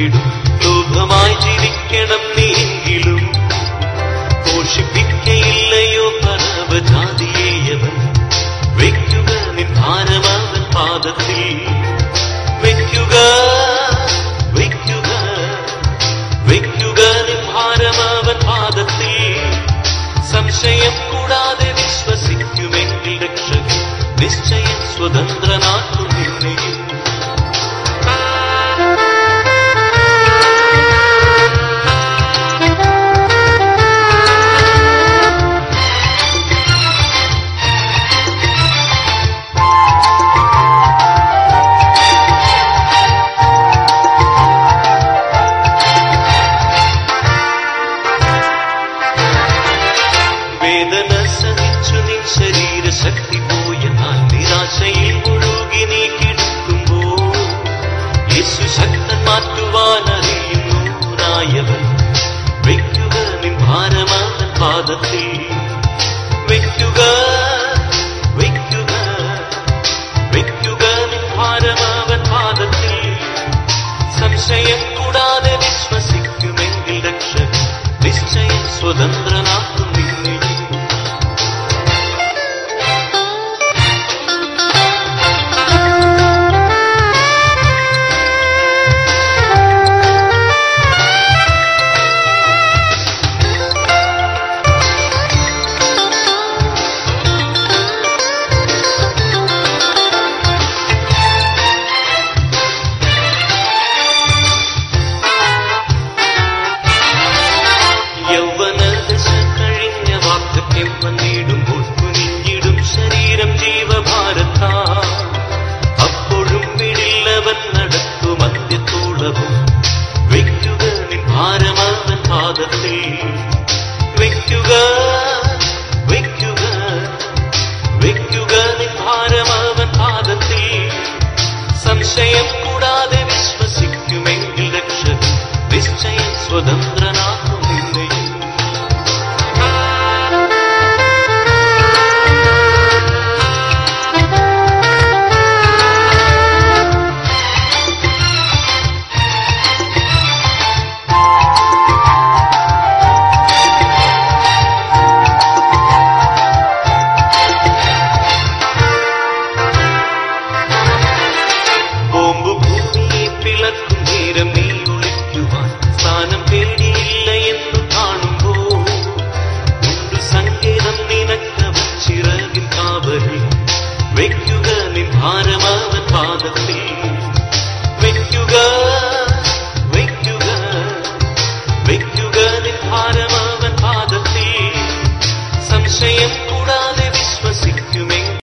കൊടുത്തിടും ലോഭമായി ജീവിക്കണം നീയെങ്കിലും പോഷിപ്പിക്കയില്ലയോ പരവജാതിയേയവൻ വെക്കുക നിൻ ഭാരമാവൻ പാദത്തിൽ വെക്കുക വെക്കുക വെക്കുക നിൻ ഭാരമാവൻ പാദത്തിൽ സംശയം കൂടാതെ വിശ്വസിക്കുമെങ്കിൽ രക്ഷകൻ നിശ്ചയം സ്വതന്ത്രനാക്കും നിന്നെയും വേദന സഹിച്ചു നിൻ ശരീരശക്തി പോയതാൽ നിരാശയിൽ മുഴുകി നീ കിടക്കുമ്പോൾ യേശു ശക്തൻ മാറ്റുവാൻ അറിയുന്നു നായവൻ വയ്ക്കുക നിൻ ഭാരമാവൻ പാദത്തിൽ